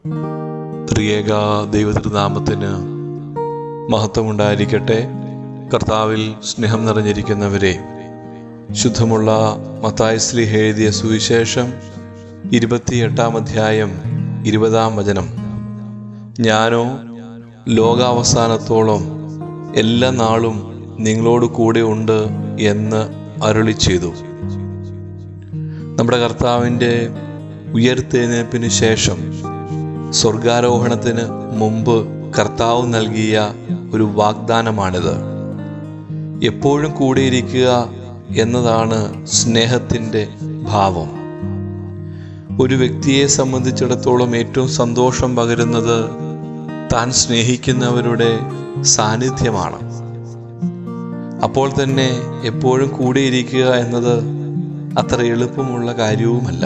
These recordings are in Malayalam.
ത്രിയേക ദൈവതിരുനാമത്തിന് മഹത്വമുണ്ടായിരിക്കട്ടെ കർത്താവിൽ സ്നേഹം നിറഞ്ഞിരിക്കുന്നവരെ ശുദ്ധമുള്ള മത്തായസ്ലി എഴുതിയ സുവിശേഷം ഇരുപത്തിയെട്ടാം അധ്യായം ഇരുപതാം വചനം ഞാനോ ലോകാവസാനത്തോളം എല്ലാ നാളും നിങ്ങളോട് കൂടെ ഉണ്ട് എന്ന് അരുളി ചെയ്തു നമ്മുടെ കർത്താവിൻ്റെ ഉയർത്തെഴുന്നേൽപ്പിന് ശേഷം സ്വർഗാരോഹണത്തിന് മുമ്പ് കർത്താവ് നൽകിയ ഒരു വാഗ്ദാനമാണിത് എപ്പോഴും കൂടെയിരിക്കുക എന്നതാണ് സ്നേഹത്തിൻ്റെ ഭാവം ഒരു വ്യക്തിയെ സംബന്ധിച്ചിടത്തോളം ഏറ്റവും സന്തോഷം പകരുന്നത് താൻ സ്നേഹിക്കുന്നവരുടെ സാന്നിധ്യമാണ് അപ്പോൾ തന്നെ എപ്പോഴും കൂടെയിരിക്കുക എന്നത് അത്ര എളുപ്പമുള്ള കാര്യവുമല്ല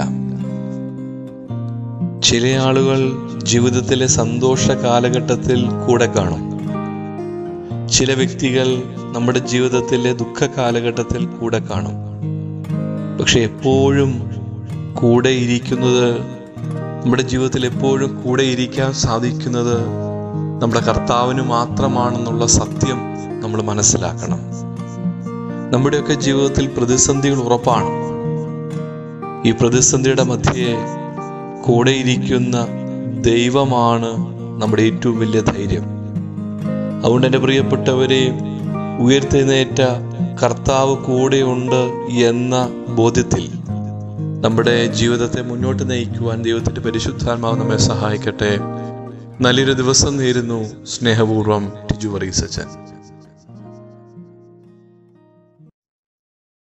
ചില ആളുകൾ ജീവിതത്തിലെ സന്തോഷ കാലഘട്ടത്തിൽ കൂടെ കാണും ചില വ്യക്തികൾ നമ്മുടെ ജീവിതത്തിലെ ദുഃഖ കാലഘട്ടത്തിൽ കൂടെ കാണും പക്ഷെ എപ്പോഴും കൂടെ ഇരിക്കുന്നത് നമ്മുടെ ജീവിതത്തിൽ എപ്പോഴും കൂടെ ഇരിക്കാൻ സാധിക്കുന്നത് നമ്മുടെ കർത്താവിന് മാത്രമാണെന്നുള്ള സത്യം നമ്മൾ മനസ്സിലാക്കണം നമ്മുടെയൊക്കെ ജീവിതത്തിൽ പ്രതിസന്ധികൾ ഉറപ്പാണ് ഈ പ്രതിസന്ധിയുടെ മധ്യേ കൂടെ ഇരിക്കുന്ന ദൈവമാണ് നമ്മുടെ ഏറ്റവും വലിയ ധൈര്യം അതുകൊണ്ട് എൻ്റെ പ്രിയപ്പെട്ടവരെ ഉയർത്തെഴുന്നേറ്റ കർത്താവ് കൂടെയുണ്ട് എന്ന ബോധ്യത്തിൽ നമ്മുടെ ജീവിതത്തെ മുന്നോട്ട് നയിക്കുവാൻ ദൈവത്തിൻ്റെ പരിശുദ്ധാത്മാവ് നമ്മെ സഹായിക്കട്ടെ നല്ലൊരു ദിവസം നേരുന്നു സ്നേഹപൂർവ്വം ടിജു വറീസച്ചൻ